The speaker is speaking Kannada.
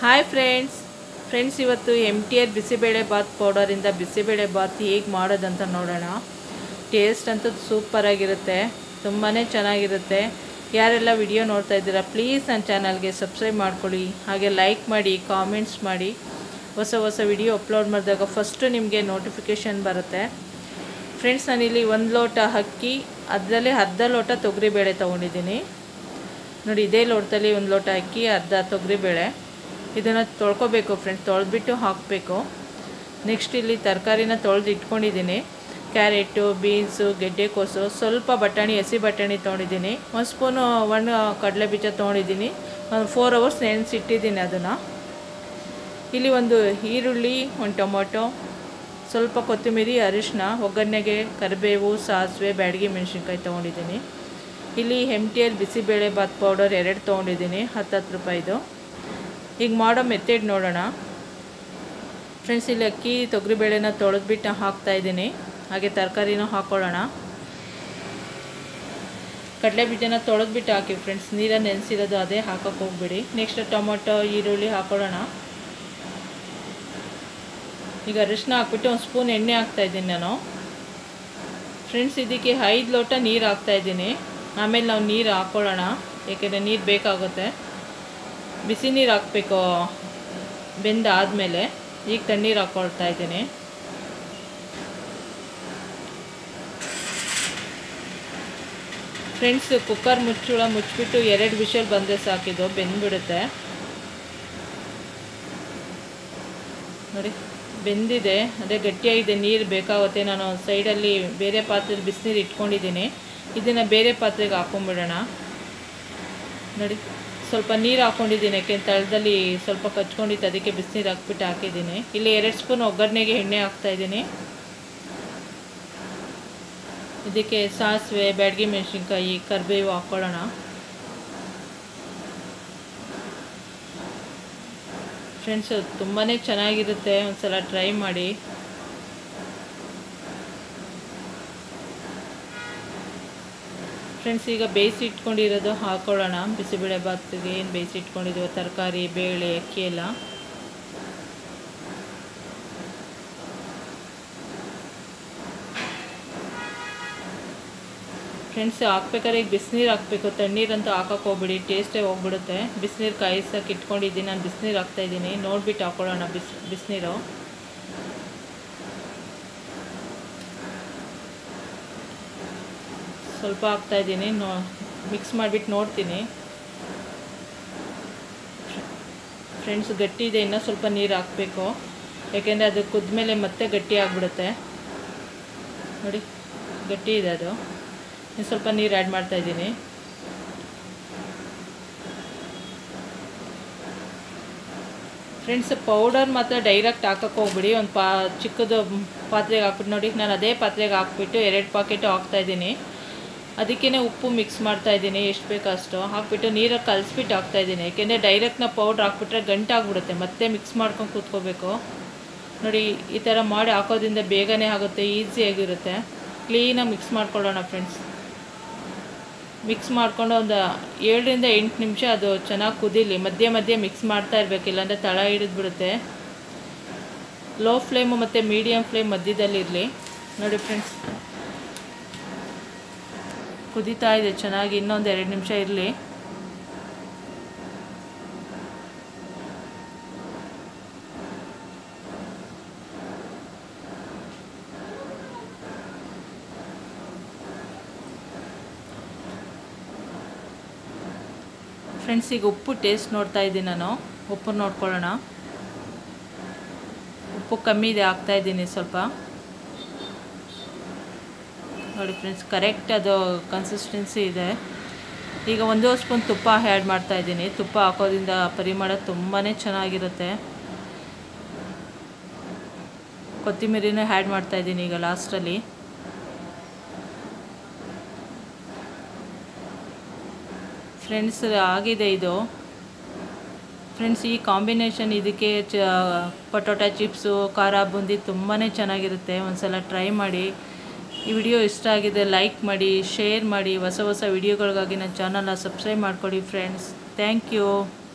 ಹಾಯ್ ಫ್ರೆಂಡ್ಸ್ ಫ್ರೆಂಡ್ಸ್ ಇವತ್ತು M T R bisibele bath ಪೌಡರಿಂದ ಬಿಸಿಬೇಳೆ ಬಾತ್ ಹೇಗೆ ಮಾಡೋದಂತ ನೋಡೋಣ ಟೇಸ್ಟ್ ಅಂತೂ ಸೂಪರಾಗಿರುತ್ತೆ ತುಂಬಾ ಚೆನ್ನಾಗಿರುತ್ತೆ ಯಾರೆಲ್ಲ ವಿಡಿಯೋ ನೋಡ್ತಾ ಇದ್ದೀರಾ ಪ್ಲೀಸ್ ನನ್ನ ಚಾನಲ್ಗೆ ಸಬ್ಸ್ಕ್ರೈಬ್ ಮಾಡ್ಕೊಳ್ಳಿ ಹಾಗೆ ಲೈಕ್ ಮಾಡಿ ಕಾಮೆಂಟ್ಸ್ ಮಾಡಿ ಹೊಸ ಹೊಸ ವಿಡಿಯೋ ಅಪ್ಲೋಡ್ ಮಾಡಿದಾಗ ಫಸ್ಟು ನಿಮಗೆ ನೋಟಿಫಿಕೇಷನ್ ಬರುತ್ತೆ ಫ್ರೆಂಡ್ಸ್ ನಾನಿಲ್ಲಿ ಒಂದು ಲೋಟ ಅಕ್ಕಿ ಅದರಲ್ಲಿ ಅರ್ಧ ಲೋಟ ತೊಗರಿಬೇಳೆ ತೊಗೊಂಡಿದ್ದೀನಿ ನೋಡಿ ಇದೇ ಲೋಟದಲ್ಲಿ ಒಂದು ಲೋಟ ಅಕ್ಕಿ ಅರ್ಧ ತೊಗರಿಬೇಳೆ ಇದನ್ನು ತೊಳ್ಕೊಬೇಕು ಫ್ರೆಂಡ್ಸ್ ತೊಳೆದ್ಬಿಟ್ಟು ಹಾಕಬೇಕು ನೆಕ್ಸ್ಟ್ ಇಲ್ಲಿ ತರಕಾರಿನ ತೊಳೆದು ಇಟ್ಕೊಂಡಿದ್ದೀನಿ ಕ್ಯಾರೆಟು ಬೀನ್ಸು ಗೆಡ್ಡೆಕೋಸು ಸ್ವಲ್ಪ ಬಟಾಣಿ ಹಸಿ ಬಟಾಣಿ ತೊಗೊಂಡಿದ್ದೀನಿ ಒಂದು ಸ್ಪೂನು ಒಣ ಕಡಲೆ ಬೀಜ ತೊಗೊಂಡಿದ್ದೀನಿ ಒಂದು ಫೋರ್ ಅವರ್ಸ್ ನೆನೆಸಿಟ್ಟಿದ್ದೀನಿ ಅದನ್ನು ಇಲ್ಲಿ ಒಂದು ಈರುಳ್ಳಿ ಒಂದು ಟೊಮೊಟೊ ಸ್ವಲ್ಪ ಕೊತ್ತಂಬರಿ ಅರಿಶಿನ ಒಗ್ಗರಣೆಗೆ ಕರಿಬೇವು ಸಾಸಿವೆ ಬ್ಯಾಡಗಿ ಮೆಣಸಿನ್ಕಾಯಿ ತೊಗೊಂಡಿದ್ದೀನಿ ಇಲ್ಲಿ M T L bisibele bath powder ಎರಡು ತೊಗೊಂಡಿದ್ದೀನಿ ಹತ್ತು ಹತ್ತು ರೂಪಾಯಿದು ಈಗ ಮಾಡೋ ಮೆಥಡ್ ನೋಡೋಣ ಫ್ರೆಂಡ್ಸ್ ಇಲ್ಲಿ ಅಕ್ಕಿ ತೊಗರಿಬೇಳೆನ ತೊಳೆದ್ಬಿಟ್ಟು ಹಾಕ್ತಾಯಿದ್ದೀನಿ ಹಾಗೆ ತರಕಾರಿನೂ ಹಾಕ್ಕೊಳ್ಳೋಣ ಕಡಲೆ ಬೀಜನ ತೊಳೆದ್ಬಿಟ್ಟು ಹಾಕಿ ಫ್ರೆಂಡ್ಸ್ ನೀರಲ್ಲಿ ನೆನೆಸಿರೋದು ಅದೇ ಹಾಕೋಕ್ಕೆ ಹೋಗ್ಬಿಡಿ ನೆಕ್ಸ್ಟ್ ಟೊಮೊಟೊ ಈರುಳ್ಳಿ ಹಾಕ್ಕೊಳ್ಳೋಣ ಈಗ ಅರಿಶಿನ ಹಾಕ್ಬಿಟ್ಟು ಒಂದು ಸ್ಪೂನ್ ಎಣ್ಣೆ ಹಾಕ್ತಾಯಿದ್ದೀನಿ ನಾನು ಫ್ರೆಂಡ್ಸ್ ಇದಕ್ಕೆ ಐದು ಲೋಟ ನೀರು ಹಾಕ್ತಾಯಿದ್ದೀನಿ ಆಮೇಲೆ ನಾವು ನೀರು ಹಾಕ್ಕೊಳ್ಳೋಣ ಏಕೆಂದರೆ ನೀರು ಬೇಕಾಗುತ್ತೆ ಬಿಸಿ ನೀರು ಹಾಕಬೇಕು ಬೆಂದಾದಮೇಲೆ ಈಗ ತಣ್ಣೀರು ಹಾಕ್ಕೊಳ್ತಾ ಇದ್ದೀನಿ ಫ್ರೆಂಡ್ಸ್ ಕುಕ್ಕರ್ ಮುಚ್ಚಳ ಮುಚ್ಚಿಬಿಟ್ಟು ಎರಡು ವಿಷಲ್ ಬಂದರೆ ಸಾಕಿದು ಬೆಂದ್ಬಿಡುತ್ತೆ ನೋಡಿ ಬೆಂದಿದೆ ಅದೇ ಗಟ್ಟಿಯಾಗಿದೆ ನೀರು ಬೇಕಾಗುತ್ತೆ ನಾನು ಸೈಡಲ್ಲಿ ಬೇರೆ ಪಾತ್ರೆಲಿ ಬಿಸಿನೀರು ಇಟ್ಕೊಂಡಿದ್ದೀನಿ ಇದನ್ನು ಬೇರೆ ಪಾತ್ರೆಗೆ ಹಾಕೊಂಡ್ಬಿಡೋಣ ನೋಡಿ ಸ್ವಲ್ಪ ನೀರು ಹಾಕ್ಕೊಂಡಿದ್ದೀನಿ ಯಾಕೆ ತಳದಲ್ಲಿ ಸ್ವಲ್ಪ ಕಚ್ಕೊಂಡಿತ್ತು ಅದಕ್ಕೆ ಬಿಸಿನೀರು ಹಾಕ್ಬಿಟ್ಟು ಹಾಕಿದ್ದೀನಿ ಇಲ್ಲಿ ಎರಡು ಸ್ಪೂನ್ ಒಗ್ಗರಣೆಗೆ ಎಣ್ಣೆ ಹಾಕ್ತಾಯಿದ್ದೀನಿ ಇದಕ್ಕೆ ಸಾಸಿವೆ ಬ್ಯಾಡಗಿ ಮೆಣಸಿನ್ಕಾಯಿ ಕರಿಬೇವು ಹಾಕ್ಕೊಳ್ಳೋಣ ಫ್ರೆಂಡ್ಸ್ ತುಂಬಾ ಚೆನ್ನಾಗಿರುತ್ತೆ ಒಂದ್ಸಲ ಟ್ರೈ ಮಾಡಿ ಫ್ರೆಂಡ್ಸ್ ಈಗ ಬೇಯಿಸಿ ಇಟ್ಕೊಂಡಿರೋದು ಹಾಕೊಳ್ಳೋಣ ಬಿಸಿಬೇಳೆ ಬಾತಿಗೆ ಏನು ಬೇಯಿಸಿ ಇಟ್ಕೊಂಡಿದ್ದೀವೋ ತರಕಾರಿ ಬೇಳೆ ಅಕ್ಕಿ ಎಲ್ಲ ಫ್ರೆಂಡ್ಸ್ ಹಾಕ್ಬೇಕಾದ್ರೆ ಈಗ ಬಿಸಿನೀರು ಹಾಕಬೇಕು ತಣ್ಣೀರಂತೂ ಹಾಕಕ್ಕೆ ಹೋಗ್ಬಿಡಿ ಟೇಸ್ಟೇ ಹೋಗ್ಬಿಡುತ್ತೆ ಬಿಸಿನೀರು ಕಾಯಿಸಕ್ಕೆ ಇಟ್ಕೊಂಡಿದ್ದೀನಿ ನಾನು ಬಿಸಿನೀರು ಹಾಕ್ತಾಯಿದ್ದೀನಿ ನೋಡಿಬಿಟ್ಟು ಹಾಕ್ಕೊಳ್ಳೋಣ ಬಿಸ್ ಬಿಸಿನೀರು ಸ್ವಲ್ಪ ಹಾಕ್ತಾಯಿದ್ದೀನಿ ನೋ ಮಿಕ್ಸ್ ಮಾಡಿಬಿಟ್ಟು ನೋಡ್ತೀನಿ ಫ್ರೆಂಡ್ಸ್ ಗಟ್ಟಿ ಇದೆ ಇನ್ನೂ ಸ್ವಲ್ಪ ನೀರು ಹಾಕಬೇಕು ಯಾಕೆಂದರೆ ಅದು ಕುದ್ಮೇಲೆ ಮತ್ತೆ ಗಟ್ಟಿ ಆಗಿಬಿಡುತ್ತೆ ನೋಡಿ ಗಟ್ಟಿ ಇದೆ ಅದು ಇನ್ನು ಸ್ವಲ್ಪ ನೀರು ಆ್ಯಡ್ ಮಾಡ್ತಾಯಿದ್ದೀನಿ ಫ್ರೆಂಡ್ಸ್ ಪೌಡರ್ ಮಾತ್ರ ಡೈರೆಕ್ಟ್ ಹಾಕಕ್ಕೆ ಹೋಗ್ಬಿಡಿ ಒಂದು ಪಾ ಚಿಕ್ಕದು ಪಾತ್ರೆಗೆ ಹಾಕ್ಬಿಟ್ಟು ನೋಡಿ ನಾನು ಅದೇ ಪಾತ್ರೆಗೆ ಹಾಕ್ಬಿಟ್ಟು ಎರಡು ಪಾಕೆಟು ಹಾಕ್ತಾಯಿದ್ದೀನಿ ಅದಕ್ಕೇ ಉಪ್ಪು ಮಿಕ್ಸ್ ಮಾಡ್ತಾಯಿದ್ದೀನಿ ಎಷ್ಟು ಬೇಕೋ ಅಷ್ಟು ಹಾಕ್ಬಿಟ್ಟು ನೀರಲ್ಲಿ ಕಲಿಸ್ಬಿಟ್ಟು ಹಾಕ್ತಾಯಿದ್ದೀನಿ ಯಾಕೆಂದರೆ ಡೈರೆಕ್ಟ್ ನಾವು ಪೌಡ್ರ್ ಹಾಕ್ಬಿಟ್ರೆ ಗಂಟಾಗ್ಬಿಡುತ್ತೆ ಮತ್ತೆ ಮಿಕ್ಸ್ ಮಾಡ್ಕೊಂಡು ಕೂತ್ಕೋಬೇಕು ನೋಡಿ ಈ ಥರ ಮಾಡಿ ಹಾಕೋದ್ರಿಂದ ಬೇಗನೆ ಆಗುತ್ತೆ ಈಸಿಯಾಗಿರುತ್ತೆ ಕ್ಲೀನಾಗಿ ಮಿಕ್ಸ್ ಮಾಡ್ಕೊಳ್ಳೋಣ ಫ್ರೆಂಡ್ಸ್ ಮಿಕ್ಸ್ ಮಾಡ್ಕೊಂಡು ಒಂದು ಏಳರಿಂದ ಎಂಟು ನಿಮಿಷ ಅದು ಚೆನ್ನಾಗಿ ಕುದೀಲಿ ಮಧ್ಯೆ ಮಧ್ಯೆ ಮಿಕ್ಸ್ ಮಾಡ್ತಾ ಇರಬೇಕು ಇಲ್ಲಾಂದರೆ ತಳ ಹಿಡಿದ್ಬಿಡುತ್ತೆ ಲೋ ಫ್ಲೇಮು ಮತ್ತು ಮೀಡಿಯಮ್ ಫ್ಲೇಮ್ ಮಧ್ಯದಲ್ಲಿರಲಿ ನೋಡಿ ಫ್ರೆಂಡ್ಸ್ ಕುದೀತಾ ಇದೆ ಚೆನ್ನಾಗಿ ಇನ್ನೊಂದು ಎರಡು ನಿಮಿಷ ಇರಲಿ ಫ್ರೆಂಡ್ಸ್ ಈಗ ಉಪ್ಪು ಟೇಸ್ಟ್ ನೋಡ್ತಾ ಇದ್ದೀನಿ ನಾನು ಉಪ್ಪು ನೋಡ್ಕೊಳ್ಳೋಣ ಉಪ್ಪು ಕಮ್ಮಿ ಇದೆ ಹಾಕ್ತಾಯಿದ್ದೀನಿ ಸ್ವಲ್ಪ ನೋಡಿ ಫ್ರೆಂಡ್ಸ್ ಕರೆಕ್ಟ್ ಅದು ಕನ್ಸಿಸ್ಟೆನ್ಸಿ ಇದೆ ಈಗ ಒಂದೂವರೆ ಸ್ಪೂನ್ ತುಪ್ಪ ಆ್ಯಡ್ ಮಾಡ್ತಾಯಿದ್ದೀನಿ ತುಪ್ಪ ಹಾಕೋದ್ರಿಂದ ಪರಿಮಳ ತುಂಬಾ ಚೆನ್ನಾಗಿರುತ್ತೆ ಕೊತ್ತಂಬರಿನೂ ಆ್ಯಡ್ ಮಾಡ್ತಾಯಿದ್ದೀನಿ ಈಗ ಲಾಸ್ಟಲ್ಲಿ ಫ್ರೆಂಡ್ಸ್ ಆಗಿದೆ ಇದು ಫ್ರೆಂಡ್ಸ್ ಈ ಕಾಂಬಿನೇಷನ್ ಇದಕ್ಕೆ ಚ ಪಟೋಟಾ ಚಿಪ್ಸು ಖಾರ ಬೂಂದಿ ತುಂಬಾ ಚೆನ್ನಾಗಿರುತ್ತೆ ಒಂದು ಸಲ ಟ್ರೈ ಮಾಡಿ ಈ ವಿಡಿಯೋ ಇಷ್ಟ ಆಗಿದೆ ಲೈಕ್ ಮಾಡಿ ಶೇರ್ ಮಾಡಿ ಹೊಸ ಹೊಸ ವಿಡಿಯೋಗಳಿಗಾಗಿ ನನ್ನ ಚಾನಲ್ನ ಸಬ್ಸ್ಕ್ರೈಬ್ ಮಾಡ್ಕೊಳ್ಳಿ ಫ್ರೆಂಡ್ಸ್ ಥ್ಯಾಂಕ್ ಯು